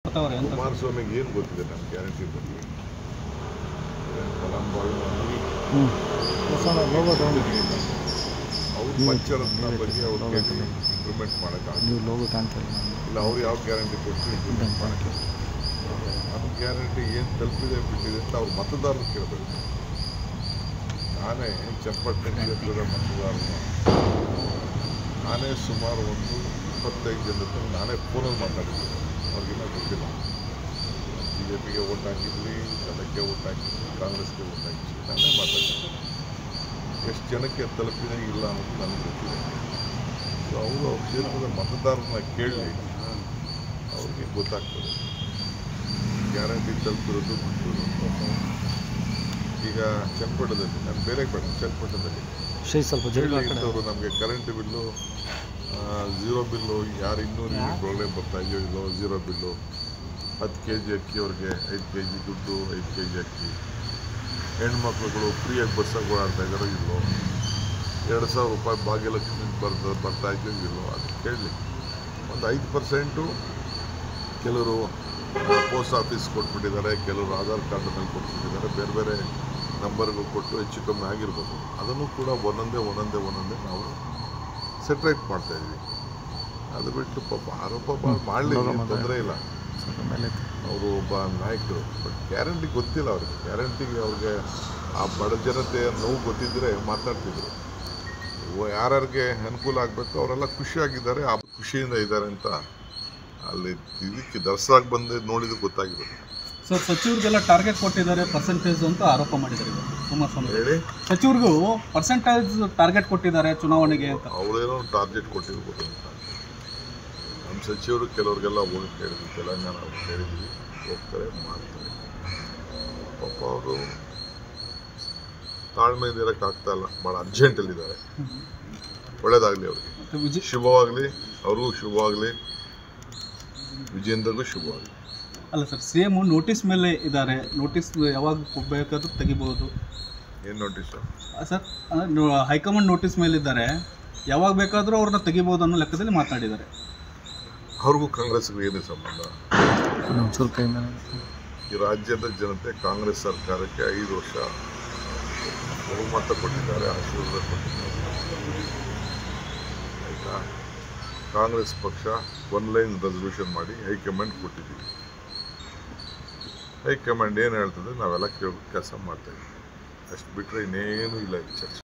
ಅವರೇ ಅಂತ ಕುಮಾರಸ್ವಾಮಿಗೆ ಏನು ಗೊತ್ತಿದೆ ನಮ್ಮ ಗ್ಯಾರಂಟಿ ಬಗ್ಗೆ ಫಲಾನುಭವಿ ಹ್ಞೂ ಲೋಗೋ ತಗೊಂಡು ಅವ್ರ ಪಂಚರತ್ನ ಬಗ್ಗೆ ಅವ್ರಿಗೆ ಇಂಪ್ರೂವ್ಮೆಂಟ್ ಮಾಡೋಕ್ಕಾಗಲ್ಲ ನೀವು ಲೋಗೋ ಕಾಣ್ತಾರೆ ಇಲ್ಲ ಅವ್ರು ಯಾವ ಗ್ಯಾರಂಟಿ ಕೊಟ್ಟು ಇಂಪ್ರೂವ್ಮೆಂಟ್ ಮಾಡೋಕ್ಕೆ ನಮ್ಮ ಗ್ಯಾರಂಟಿ ಏನು ತಲುಪಿದೆ ಬಿಟ್ಟಿದೆ ಅಂತ ಅವ್ರ ಮತದಾರರು ಕೇಳಬೇಕು ನಾನೇ ಚನ್ನಪಟ್ಟಣ ಕ್ಷೇತ್ರದ ಮತದಾರನ ನಾನೇ ಸುಮಾರು ಒಂದು ಇಪ್ಪತ್ತೈದು ಜನರ ಹತ್ರ ನಾನೇ ಫೋನಲ್ಲಿ ಮಾತಾಡಿದ್ದೀನಿ ಅವ್ರಿಗಿನ್ನ ಗೊತ್ತಿಲ್ಲ ಬಿ ಜೆ ಪಿಗೆ ಓಟ್ ಹಾಕಿದ್ವಿ ಜನಕ್ಕೆ ಓಟ್ ಹಾಕಿದ್ವಿ ಕಾಂಗ್ರೆಸ್ಗೆ ಓಟ್ ಹಾಕಿದ್ವಿ ನಾನೇ ಮಾತಾಡಿದ್ದೀನಿ ಎಷ್ಟು ಜನಕ್ಕೆ ತಲುಪಿದೆ ಇಲ್ಲ ಅನ್ನೋದು ನನಗೆ ಗೊತ್ತಿದೆ ಸೊ ಅವರು ಅವ್ರ ಕ್ಷೇತ್ರದ ಮತದಾರರನ್ನ ಕೇಳಿ ಅವ್ರಿಗೆ ಗೊತ್ತಾಗ್ತದೆ ಗ್ಯಾರಂಟಿ ತಲುಪಿರೋದು ಬಿಟ್ಟಿರೋದು ಈಗ ಚನ್ನಪಟ್ಟಣದಲ್ಲಿ ನಾನು ಬೇರೆ ಬೇಡ ಚನ್ನಪಟ್ಟಣದಲ್ಲಿ ಶೈ ಸ್ವಲ್ಪ ಜಲ್ದಿ ಆ ಕಡೆ ಇದ್ದವರು ನಮಗೆ ಕರೆಂಟ್ ಬಿಲ್ಲು ಝೀರೋ ಬಿಲ್ಲು ಯಾರು ಇನ್ನೂರು ಯೂನಿಟ್ ಒಳ್ಳೆ ಬರ್ತಾ ಇದೆಯೋ ಇಲ್ಲೋ ಝೀರೋ ಬಿಲ್ಲು ಹತ್ತು ಕೆ ಜಿ ಅಕ್ಕಿ ಅವ್ರಿಗೆ ಐದು ಕೆ ಜಿ ದುಡ್ಡು ಐದು ಕೆ ಜಿ ಅಕ್ಕಿ ಹೆಣ್ಮಕ್ಳುಗಳು ಫ್ರೀಯಾಗಿ ಬಸ್ಸಾಗಿ ಓಡಾಡ್ತಾ ಇದ್ದಾರೋ ಇಲ್ಲೋ ಎರಡು ಸಾವಿರ ರೂಪಾಯಿ ಭಾಗ್ಯಲಕ್ಷ್ಮಿ ಬರ್ತಾ ಬರ್ತಾ ಇದೆಯೋ ಇಲ್ಲೋ ಅದು ಕೇಳಲಿ ಒಂದು ಐದು ಪರ್ಸೆಂಟು ಕೆಲವರು ಪೋಸ್ಟ್ ಆಫೀಸ್ ಕೊಟ್ಬಿಟ್ಟಿದ್ದಾರೆ ಕೆಲವರು ಆಧಾರ್ ಕಾರ್ಡ್ ಮೇಲೆ ಕೊಟ್ಬಿಟ್ಟಿದ್ದಾರೆ ಬೇರೆ ಬೇರೆ ನಂಬರ್ಗಳು ಕೊಟ್ಟು ಹೆಚ್ಚು ಕಮ್ಮಿ ಆಗಿರ್ಬೋದು ಅದನ್ನು ಕೂಡ ಒಂದೊಂದೇ ಒಂದೊಂದೇ ಒಂದೊಂದೇ ನಾವು ಸೆಟ್ರೇಟ್ ಮಾಡ್ತಾ ಇದ್ವಿ ಅದು ಬಿಟ್ಟು ಪಾಪ ಆರೋಪ ಮಾಡಲಿ ತೊಂದರೆ ಇಲ್ಲ ಸ್ವಲ್ಪ ಮೇಲೆ ಎತ್ತಿ. ಅವರು ಒಬ್ಬ ನಾಯಕರು ಬಟ್ ಗ್ಯಾರಂಟಿ ಗೊತ್ತಿಲ್ಲ ಅವ್ರಿಗೆ ಗ್ಯಾರಂಟಿಗೆ ಅವ್ರಿಗೆ ಆ ಬಡ ಜನತೆಯ ನೋವು ಗೊತ್ತಿದ್ದರೆ ಮಾತಾಡ್ತಿದ್ರು ಓ- ಯಾರ್ಯಾರಿಗೆ ಅನುಕೂಲ ಆಗಬೇಕು ಅವರೆಲ್ಲ ಖುಷಿಯಾಗಿದ್ದಾರೆ ಆ ಖುಷಿಯಿಂದ ಇದ್ದಾರೆ ಅಂತ ಅಲ್ಲಿ ಇದಕ್ಕೆ ದಸರಾಗೆ ಬಂದು ನೋಡಿದ್ದು ಗೊತ್ತಾಗಿರೋದು ಸರ್ ಸಚಿವರಿಗೆಲ್ಲ ಟಾರ್ಗೆಟ್ ಕೊಟ್ಟಿದ್ದಾರೆ ಪರ್ಸೆಂಟೇಜ್ ಅಂತ ಆರೋಪ ಮಾಡಿದ್ದಾರೆ ಇವರು ಕುಮಾರಸ್ವಾಮಿ ಹೇಳಿ ಸಚಿವರಿಗೂ ಪರ್ಸೆಂಟೇಜ್ ಟಾರ್ಗೆಟ್ ಕೊಟ್ಟಿದ್ದಾರೆ ಚುನಾವಣೆಗೆ ಅಂತ ಅವರೇನೋ ಟಾರ್ಗೆಟ್ ಕೊಟ್ಟಿರ್ಬೋದು ಅಂತ ನಮ್ಮ ಸಚಿವರು ಕೆಲವ್ರಿಗೆಲ್ಲ ಹೋಗಿ ಹೇಳಿದ್ವಿ ತೆಲಂಗಾಣ ಅವ್ರಿಗೆ ಹೇಳಿದ್ವಿ ಹೋಗ್ತಾರೆ ಮಾಡ್ತಾರೆ ಪಾಪ ಅವರು ತಾಳ್ಮೆಯಿಂದ ಇರೋಕ್ಕಾಗ್ತಾ ಇಲ್ಲ ಭಾಳ ಅರ್ಜೆಂಟಲ್ಲಿದ್ದಾರೆ ಒಳ್ಳೇದಾಗಲಿ ಅವ್ರಿಗೆ ಮತ್ತೆ ವಿಜಯ್ ಶುಭವಾಗಲಿ ಅವ್ರಿಗೂ ಶುಭವಾಗಲಿ ವಿಜೇಂದ್ರಗೂ ಶುಭವಾಗಲಿ ಅಲ್ಲ ಸರ್ ಸಿ ಎಮ್ ನೋಟಿಸ್ ಮೇಲೆ ಇದ್ದಾರೆ ನೋಟಿಸ್ ಯಾವಾಗ ಬೇಕಾದ್ರೂ ತೆಗಿಬಹುದು ಏನು ನೋಟಿಸ್ ಆ, ಸರ್ ಅಂದ್ರೆ ನೋ- ಹೈಕಮಾಂಡ್ ನೋಟಿಸ್ ಮೇಲೆ ಇದ್ದಾರೆ ಯಾವಾಗ ಬೇಕಾದರೂ ಅವ್ರನ್ನ ತೆಗಿಬಹುದು ಅನ್ನೋ ಲೆಕ್ಕದಲ್ಲಿ ಮಾತನಾಡಿದ್ದಾರೆ ಅವ್ರಿಗೂ ಕಾಂಗ್ರೆಸ್ಗೂ ಏನು ಸಂಬಂಧ ಒಂಚೂರು ಕೈ ಮೇಲೆ ಈ ರಾಜ್ಯದ ಜನತೆ ಕಾಂಗ್ರೆಸ್ ಸರ್ಕಾರಕ್ಕೆ ಐದು ವರ್ಷ ಬಹುಮತ ಕೊಟ್ಟಿದ್ದಾರೆ ಆಶೀರ್ವಾದ ಕೊಟ್ಟಿದ್ದಾರೆ ಆಯಿತಾ ಕಾಂಗ್ರೆಸ್ ಪಕ್ಷ ಒನ್ ಲೈನ್ ರೆಸಲ್ಯೂಷನ್ ಮಾಡಿ ಹೈಕಮಾಂಡ್ ಕೊಟ್ಟಿದ್ದೀವಿ ಹೈಕಮಾಂಡ್ ಏನು ಹೇಳ್ತದೆ ನಾವೆಲ್ಲ ಕೇಳಬೇಕು ಕೆಲಸ ಮಾಡ್ತಾಯಿದ್ದೀವಿ ಅಷ್ಟು ಬಿಟ್ಟರೆ ಇನ್ನೇನು ಇಲ್ಲ ಈ ಚರ್ಚೆ